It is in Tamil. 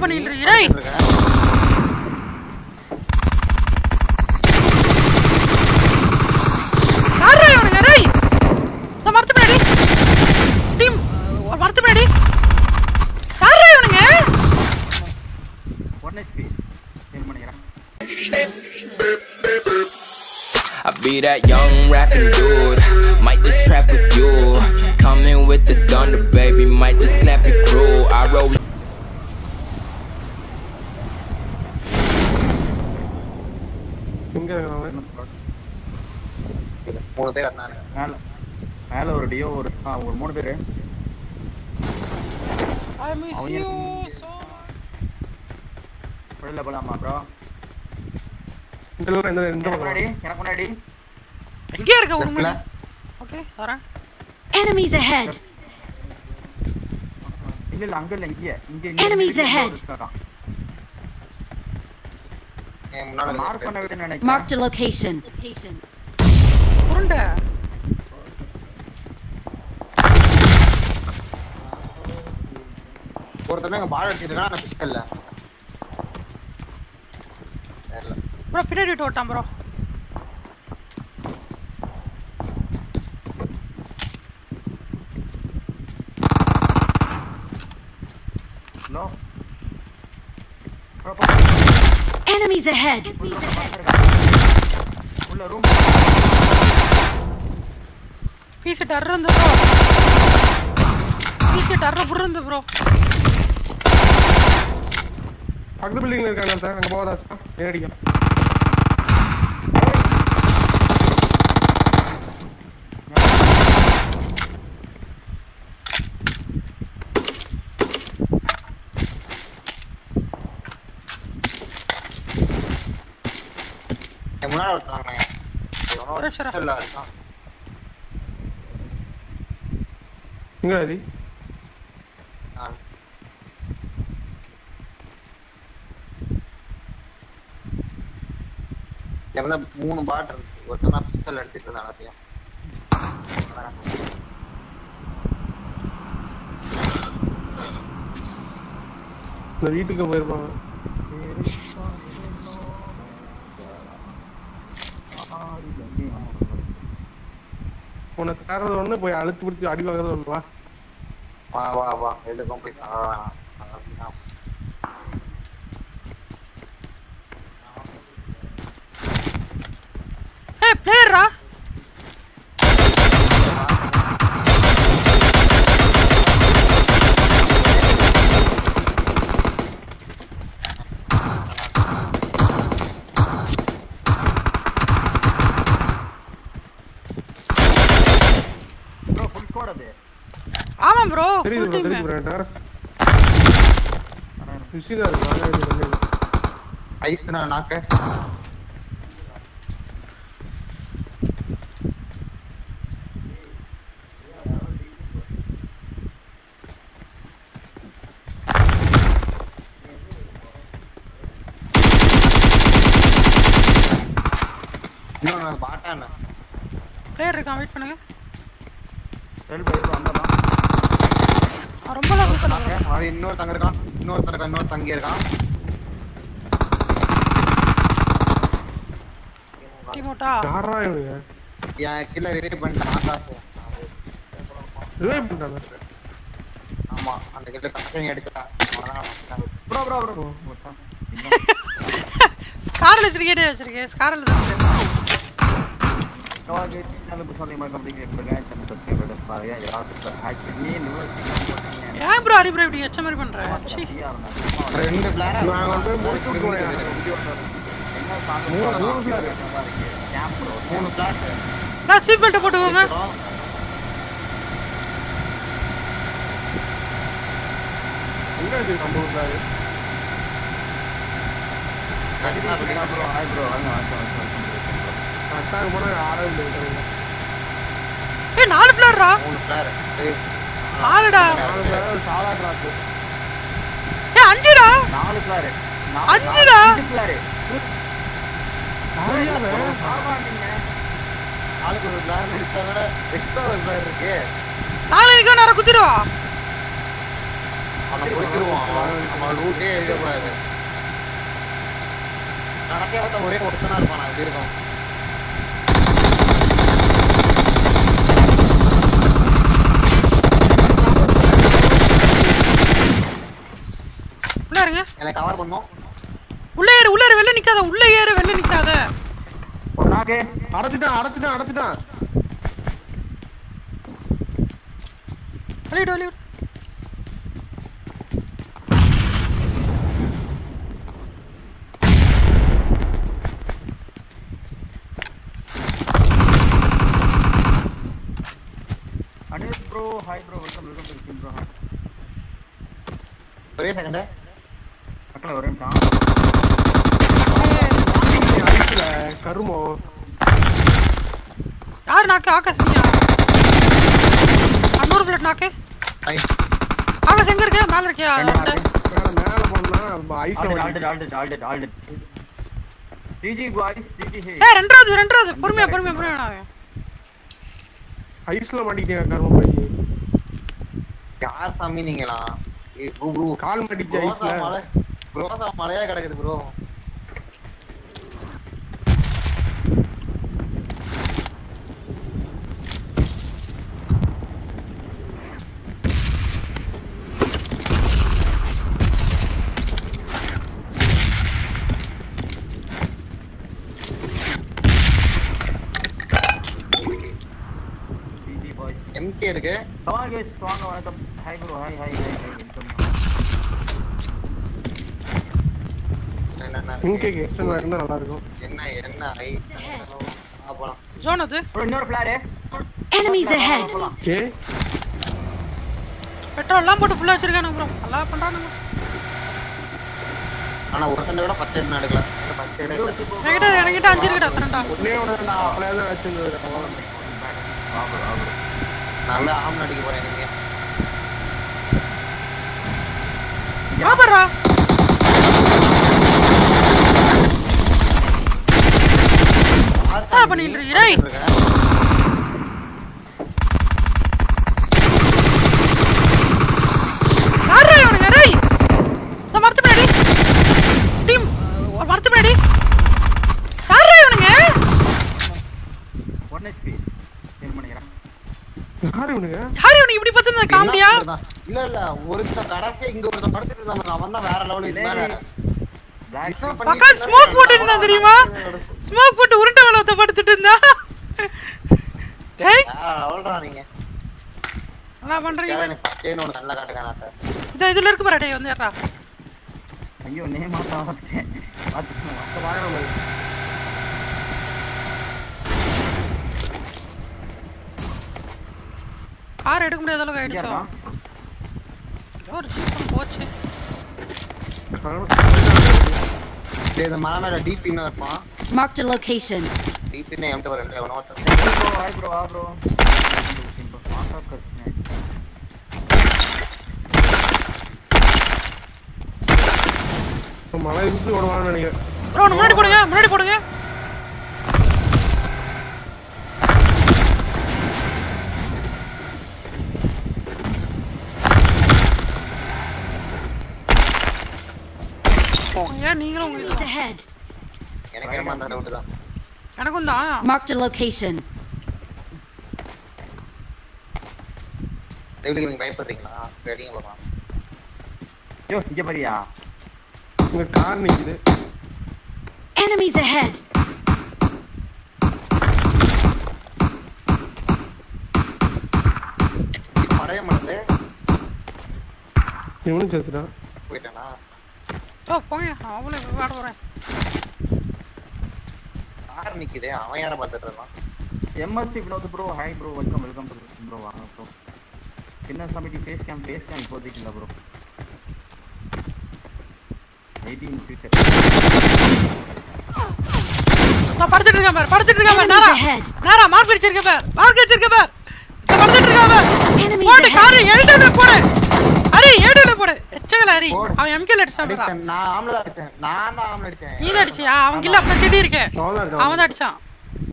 பண்ணிட்டு இருக்கீங்க டேய் யாரா இவனுங்க டேய் இந்த மரத்து பின்னாடி டீம் ஒரு மரத்து பின்னாடி யாரா இவனுங்க ஒன் ஹெச்பி சேல் பண்ணிக்கிறேன் I be that young rapping dude. Might just trap with you. Coming with the thunder, baby. Might just clap your crew. I roll. எங்க இருக்கான் அவன்? மூணு பேர் இருந்தாங்க மேல மேல ஒரு டியோ ஒரு ஆ ஒரு மூணு பேரு ஐ மிஸ் அவங்க யூ இருக்கு. சோ வெளில போலாமா ப்ரோ இந்த அளவுக்கு எந்த எந்த எனக்கு பக்கம் முன்னாடி எனக்கு முன்னாடி எங்கே இருக்க ஒரு லெஃப்ட்ல மணி ஓகே வரேன் Enemies ahead! இல்ல இல்ல அங்க இல்ல இங்க இங்க Enemies ahead. என் முன்னால மார்க் பண்ண இருக்கு. விட நினைக்கிறேன் Marked a location. உருண்டை ஒருத்தமே எங்க பால் அடிச்சிருக்கான் ஆனா பிஸ்கல்ல தெரியல ப்ரோ பின்னாடி விட்டு ஓட்டான் ப்ரோ ஹலோ Enemies ahead! உள்ள ரூம் பீஸ் டர் இருந்து ப்ரோ பீஸ் டர் புருந்து ப்ரோ பக்கத்து பில்டிங்ல இருக்காங்க சார் அங்க போகாதா சார் நேரடிக்க என் முன்னாடி ஒருத்தாங்க ஒரு நிமிஷம் இரு. இல்ல இருக்கான் எங்க அது ஆ. இறந்த மூணு பாட் இருக்கு ஒருத்தன் தான் பிஸ்டல் அடிச்சிட்டு இருந்தான் எல்லாத்தையும் இந்த வீட்டுக்கு போயிருப்பாங்க உனக்கு தர்றது ஒண்ணு போய் அழுத்து பிடிச்சி அடி வாங்குறது ஒண்ணு வா வா வா வா ரெண்டுக்கும் போய் ஆ, அப்படின்னா. ஏய் பிளேயரா ப்ரோ ஃபுல் ஸ்குவாட் அது ஆமா ப்ரோ தெரியுது ஃபுல் bro, டீம் தெரியுது bro, எனக்கு ரிஷிதா இருக்கு வாங்க, இது பண்ணு. ஐஸ் நான் நாக்கு இன்னொன்று பாட்டான்னு பிளேயர் இருக்கான் வெயிட் பண்ணுங்க செல் போய் வந்தலாம் அவன் ரொம்ப லாக் பண்ணாங்க அவன் இன்னொருத்தங்க இருக்கான் இன்னொருத்தன் இருக்கான் இன்னொருத்தன் அங்கே இருக்கான் டீம் அவுட்டா யாரா இவனுங்க என் கீழே ரிவைவ் பண்ணிட்டான் ஆகாஷ் ரிவைவ் பண்ணிட்டாங்க ஆமா அந்த கிட்ட கம்பெனி எடுத்துட்டான் அவன்தான் ப்ரோ ப்ரோ ப்ரோ ஸ்கார்ல வச்சிருக்கேன் வச்சிருக்கேன் ஸ்கார்ல வச்சிருக்கேன் சேனலுக்கு சொல்லி மாதிரி கம்ப்ளீட் பண்ணுங்க சேனல் சப்ஸ்கிரைப் பாருங்க யாராவது ஆக்சுவலி ஏன் ப்ரோ ஹரி ப்ரோ இப்படி எச்ச மாதிரி பண்ற சீ ரெண்டு பிளாக் நான் வந்து முடிச்சு விட்டுருவேன். மூணு மூணு flag. மூணு பிளாக் நான் சீட் பெல்ட் போட்டுக்கோங்க எங்க இது நம்ம ஊர்ல அது? அட்டாக்கு போனா யாரும் இல்லை ஏய் நாலு பிளேயரா மூணு பிளாக் நாலுடா நாலு பேர் சாதா டிராப் ஏய் அஞ்சுடா நாலு பிளாரு அஞ்சுடா? பிளாரு ஆளுக்கு ஒரு பிளாக் எடுத்தவரை எக்ஸ்ட்ரா ஒரு பிளாக் இருக்கு நாலு நிக்க நேரம் குத்திடுவா அவனை பிடிச்சிருவான் அவன் அவன் ரூட்டே எழுதக்கூடாது நடக்கே பார்த்த ஒரே ஒருத்தனா இருப்பான் அப்படி இருக்கும் உள்ள இருங்க என்னை கவர் பண்ணும் உள்ள ஏறு உள்ள ஏறு வெளில நிக்காத உள்ள ஏறு வெளில நிக்காத ஒரு நாக்கு அடைச்சிட்டான் அடைச்சிட்டான் அடைச்சிட்டான் வெளியிடு வெளியிடு Anil bro hi bro welcome welcome to stream bro ஒரே செகண்ட் மக்கள் ஒரு நிமிஷம் அடிக்கல கருமோ யார் நாக்கு ஆகாஷ் நீயா அன்னூறு பிளட் நாக்கு ஆகாஷ் எங்க இருக்க மேல இருக்கியா அவன்கிட்ட? மேல மேல போனா ஐஸ்ல ஆல்டட் ஆல்டட் ஆல்டட் ஆல்டட் ஜிஜி பாய்ஸ் ஜிஜி ஹே ஏய் ரெண்டாவது ரெண்டாவது பொறுமையா பொறுமையா பொறுமையா ஐஸ்ல மாட்டிக்கிட்டேன் கரும போய் யார் சாமி நீங்களா ஏய், bro, bro. கால் மாட்டிக்கிச்சு ரோசா ஐஸ்ல மலை ரோசா மலையா கிடக்குது ப்ரோ ஜிஜி பாய்ஸ் எம்கே இருக்கு கமான் கேஸ் வாங்க வணக்கம் hi bro hi hi hi hi welcome என்ன, என்ன இங்கே இருக்கு? எக்ஸ்டன் இருந்தா நல்லா இருக்கும் என்ன என்ன ஐ ஆ, போலாம் ஜோன் அது ப்ரோ இன்னொரு ஃபிளாரு Enemies ahead! ஏ பெட்ரோல் எல்லாம் போட்டு ஃபுல்லா வச்சிருக்கானுங்க ப்ரோ நல்லா பண்றானுங்க ஆனா ஒருத்தன் கூட பத்து எண்ணம் எடுக்கல இந்த பத்து எண்ணம் எடுக்கல. என்கிட்ட என்கிட்ட அஞ்சு இருக்குடா தரண்டா ஒன்னே ஒன்று நான் அப்படியே தான் வச்சிருந்தது நான் தான் ஆம் அடிக்க போறேன் நீங்க பாபரா என்ன பண்ணிட்டு இருக்கீங்க டேய் யாரா இவனுங்க டேய் இந்த மரத்து பின்னாடி டீம் மரத்து பின்னாடி யாரா இவனுங்க ஒன் ஹெச்பி சேல் பண்ணிக்கிறேன் யாரு இவனுங்க யார் இவனுங்க இப்படி பார்த்து இந்த காமெடியா இல்ல இல்ல ஒருத்தன் கடைசி இங்க ஒருத்தன் படுத்துட்டு இருந்தான் அவன் தான் வேற லெவல் இது மேல பிளாக் என்ன பண்ணிட்டு பக்கம் இருந்தா? ஸ்மோக் போட்டு இருந்தான் தெரியுமா ஸ்மோக் போட்டு உருண்டை வளத்தை படுத்துட்டு இருந்தா டேய் வேற லெவல்டா நீங்க நல்லா பண்றீங்க எனக்கு பச்சைன்னு ஒண்ணு நல்லா காட்டுங்க நான் சார் இந்த இதுல இருக்கு பாரு டேய் வந்து ஏறா ஐயோ நேம் மாத்தான் பார்த்தேன் பார்த்துக்கணும் வாங்குறோம் கார் எடுக்க முடியாத அளவுக்கு இங்கே ஆயிடுச்சோ இருக்கான் ஏதோ ஒரு சீக்கிரம் போச்சு டேய், இந்த மலை மேல டிபின்னு இருப்பான் Marked a location. டிபின்னு எம்ட்டு ஒரு ரெண்டு எவனோ ஒருத்தன். ப்ரோ ஹாய் ப்ரோ ஆ ப்ரோ மாசா கஷ்டம் மழை இருந்து ஓடுவான்னு நினைக்கிறேன் ப்ரோ முன்னாடி போடுங்க முன்னாடி போடுங்க ஏன் நீங்களும் உங்க Enemies இது ahead! எனக்கு என்னமோ அந்த டவுட் தான் எனக்கும் தான் Marked a location. எப்படி நீங்க பயப்படுறீங்களா ரெடிங்க பாப்பா ஐயோ இங்கே பாரியா இங்க கார் நிக்குது Enemies ahead! படைய மாட்டது இவனும் சேர்த்துட்டான் போயிட்டானா ஓ போங்க நான் அவ்வளோ விளையாட போறேன் கார் நிக்குதே அவன் யாரை பார்த்துட்டு இருக்கான் MSC Vinod bro hi bro welcome welcome to bro வாங்க ப்ரோ சின்ன சமிட்டி ஃபேஸ் கேம் ஃபேஸ் கேம் இப்போதைக்கு இல்லை ப்ரோ எயிட்டீன் ஃபியூச்சர் நான் படுத்துட்டு இருக்கேன் பாரு படுத்துட்டு இருக்கேன் பாரு Enemies நேரா ahead! நேரா மார்க் அடிச்சிருக்கேன் பாரு மார்க் அடிச்சிருக்கேன் பாரு நான் படுத்துட்டு இருக்கேன் பாரு Enemies போடு ahead! காரு எழுதுல போடு ஹரி ஏடுல போடு எச்சகல ஹரி அவன் எம்கேல அடிச்சான் பாரு அடிச்சேன், நான் ஆம்ல தான் அடிச்சேன் நான் தான் ஆம்ல அடிச்சேன் நீ தான் அடிச்சியா அவங்க இல்ல அப்ப திடீர் இருக்கேன் அவன் தான் இருக்கான் அவன் தான் அடிச்சான்